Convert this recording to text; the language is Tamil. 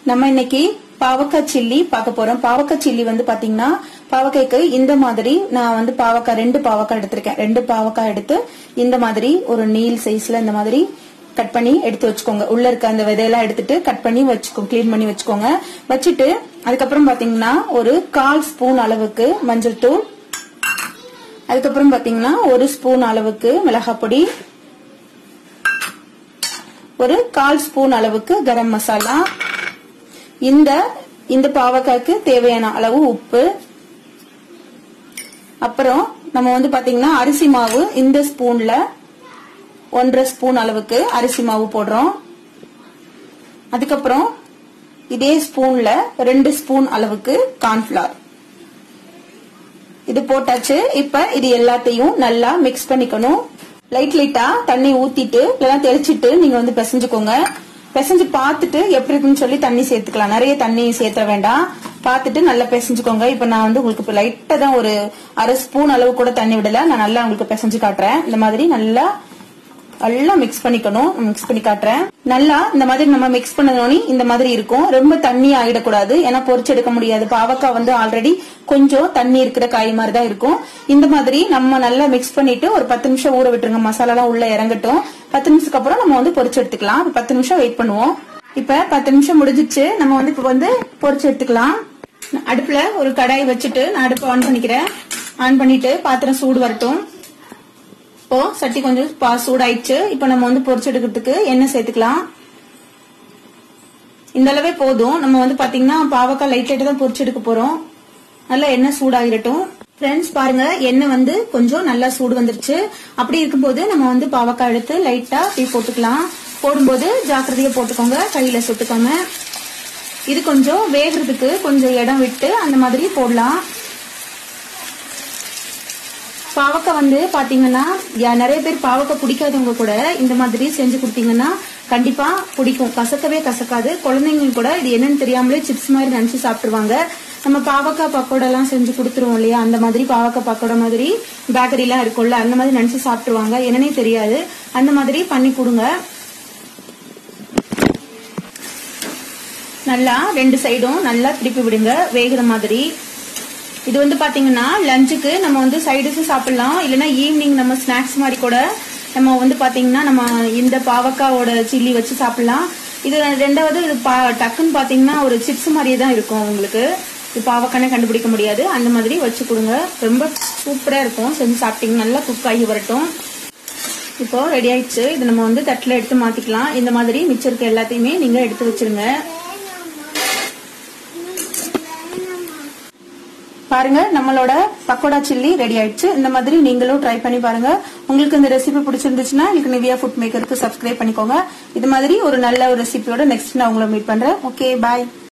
நம்ம இன்னைக்கு பாவக்காய் சில்லி பார்க்க போறோம் பாவக்காய் சில்லி வந்து பாத்தீங்கன்னா பாவக்காய்க்கு இந்த மாதிரி நான் வந்து பாவக்காய் ரெண்டு பாவக்காய் எடுத்திருக்கேன் ரெண்டு பாவக்காய் எடுத்து இந்த மாதிரி ஒரு நீல் சைஸ்ல இந்த மாதிரி கட் பண்ணி எடுத்து வச்சுக்கோங்க உள்ள இருக்க அந்த விதையெல்லாம் எடுத்துட்டு கட் பண்ணி வச்சுக்கோங்க க்ளீன் பண்ணி வச்சுக்கோங்க வச்சுட்டு அதுக்கப்புறம் பாத்தீங்கன்னா ஒரு கால் ஸ்பூன் அளவுக்கு மஞ்சள் தூள் அதுக்கப்புறம் பாத்தீங்கன்னா ஒரு ஸ்பூன் அளவுக்கு மிளகாய் பொடி ஒரு கால் ஸ்பூன் அளவுக்கு கரம் மசாலா இந்த இந்த பாவக்காய்க்கு தேவையான அளவு உப்பு அப்புறம் நம்ம வந்து பாத்தீங்கன்னா அரிசி மாவு இந்த ஸ்பூன்ல ஒன்றரை ஸ்பூன் அளவுக்கு அரிசி மாவு போடுறோம் அதுக்கப்புறம் இதே ஸ்பூன்ல ரெண்டு ஸ்பூன் அளவுக்கு கார்ன்ஃபிளவர் இது போட்டாச்சு இப்ப இது எல்லாத்தையும் நல்லா மிக்ஸ் பண்ணிக்கணும் லைட் லைட்டா தண்ணி ஊத்திட்டு இல்லைன்னா தெளிச்சிட்டு நீங்க வந்து பிசைஞ்சுக்கோங்க பிசைஞ்சு பார்த்துட்டு எப்படி இருக்குன்னு சொல்லி தண்ணி சேர்த்துக்கலாம் நிறைய தண்ணி சேர்த்த வேண்டாம் பார்த்துட்டு நல்லா பிசைஞ்சுக்கோங்க இப்ப நான் வந்து உங்களுக்கு இப்ப லைட்டா தான் ஒரு அரை ஸ்பூன் அளவு கூட தண்ணி விடல நான் நல்லா உங்களுக்கு பிசைஞ்சு காட்டுறேன் இந்த மாதிரி நல்லா நல்லா மிக்ஸ் பண்ணிக்கணும் மிக்ஸ் பண்ணி காட்டுறேன் நல்லா இந்த மாதிரி நம்ம மிக்ஸ் பண்ணதோனி இந்த மாதிரி இருக்கும் ரொம்ப தண்ணி ஆயிடக்கூடாது ஏன்னா பொரிச்சு எடுக்க முடியாது பாவக்காய் வந்து ஆல்ரெடி கொஞ்சம் தண்ணி இருக்கிற காய் மாதிரி தான் இருக்கும் இந்த மாதிரி நம்ம நல்லா மிக்ஸ் பண்ணிட்டு ஒரு பத்து நிமிஷம் ஊற விட்டுருங்க மசாலா எல்லாம் உள்ள இறங்கட்டும் பத்து நிமிஷத்துக்கு அப்புறம் நம்ம வந்து பொரிச்சு எடுத்துக்கலாம் பத்து நிமிஷம் வெயிட் பண்ணுவோம் இப்ப பத்து நிமிஷம் முடிஞ்சிச்சு நம்ம வந்து இப்ப வந்து பொரிச்சு எடுத்துக்கலாம் அடுப்புல ஒரு கடாய் வச்சுட்டு நான் அடுப்பு ஆன் பண்ணிக்கிறேன் ஆன் பண்ணிட்டு பாத்திரம் சூடு வரட்டும் இப்போ சட்டி கொஞ்சம் பா சூடாயிடுச்சு இப்போ நம்ம வந்து பொரிச்சு எடுக்கிறதுக்கு எண்ணெய் சேர்த்துக்கலாம் இந்த அளவே போதும் நம்ம வந்து பாத்தீங்கன்னா பாவக்காய் லைட் லைட்டா தான் பொரிச்சு எடுக்க போறோம் நல்லா எண்ணெய் சூடாகிரட்டும் ஃப்ரெண்ட்ஸ் பாருங்க எண்ணெய் வந்து கொஞ்சம் நல்லா சூடு வந்துருச்சு அப்படி இருக்கும்போது நம்ம வந்து பாவக்காய் எடுத்து லைட்டா டீ போட்டுக்கலாம் போடும்போது ஜாக்கிரதையா போட்டுக்கோங்க கையில சுட்டுக்காம இது கொஞ்சம் வேகிறதுக்கு கொஞ்சம் இடம் விட்டு அந்த மாதிரி போடலாம் பாவக்காய் வந்து பாத்தீங்கன்னா நிறைய பேர் பாவக்காய் பிடிக்காதவங்க கூட இந்த மாதிரி செஞ்சு கொடுத்தீங்கன்னா கண்டிப்பா பிடிக்கும் கசக்கவே கசக்காது குழந்தைங்களுக்கு கூட இது என்னன்னு தெரியாமலே சிப்ஸ் மாதிரி நினைச்சு சாப்பிட்டுருவாங்க நம்ம பாவக்காய் பக்கோடா எல்லாம் செஞ்சு கொடுத்துருவோம் இல்லையா அந்த மாதிரி பாவக்காய் பக்கோடா மாதிரி பேக்கரி எல்லாம் இருக்கும்ல அந்த மாதிரி நினைச்சு சாப்பிட்டுருவாங்க என்னன்னே தெரியாது அந்த மாதிரி பண்ணி கொடுங்க நல்லா ரெண்டு சைடும் நல்லா திருப்பி விடுங்க வேகிற மாதிரி இது வந்து பாத்தீங்கன்னா லஞ்சுக்கு நம்ம வந்து சைடிஷ் சாப்பிடலாம் இல்லைன்னா ஈவினிங் நம்ம ஸ்நாக்ஸ் மாதிரி கூட நம்ம வந்து பாத்தீங்கன்னா நம்ம இந்த பாவக்காவோட சில்லி வச்சு சாப்பிடலாம் இது ரெண்டாவது இது டக்குன்னு பாத்தீங்கன்னா ஒரு சிப்ஸ் மாதிரியே தான் இருக்கும் உங்களுக்கு இது பாவக்கானே கண்டுபிடிக்க முடியாது அந்த மாதிரி வச்சு கொடுங்க ரொம்ப சூப்பரா இருக்கும் செஞ்சு சாப்பிட்டீங்க நல்லா குக் ஆகி வரட்டும் இப்போ ரெடி ஆயிடுச்சு இது நம்ம வந்து தட்டில் எடுத்து மாத்திக்கலாம் இந்த மாதிரி மிச்சம் இருக்க எல்லாத்தையுமே நீங்க எடுத்து வச்சிருங்க பாருங்க நம்மளோட பக்கோடா சில்லி ரெடி ஆயிடுச்சு இந்த மாதிரி நீங்களும் ட்ரை பண்ணி பாருங்க உங்களுக்கு இந்த ரெசிபி பிடிச்சிருந்துச்சுன்னா எனக்கு நிவியா ஃபுட் மேக்கருக்கு சப்ஸ்கிரைப் பண்ணிக்கோங்க இது மாதிரி ஒரு நல்ல ஒரு ரெசிபியோட நெக்ஸ்ட் நான் உங்களை மீட் பண்றேன் ஓகே பாய்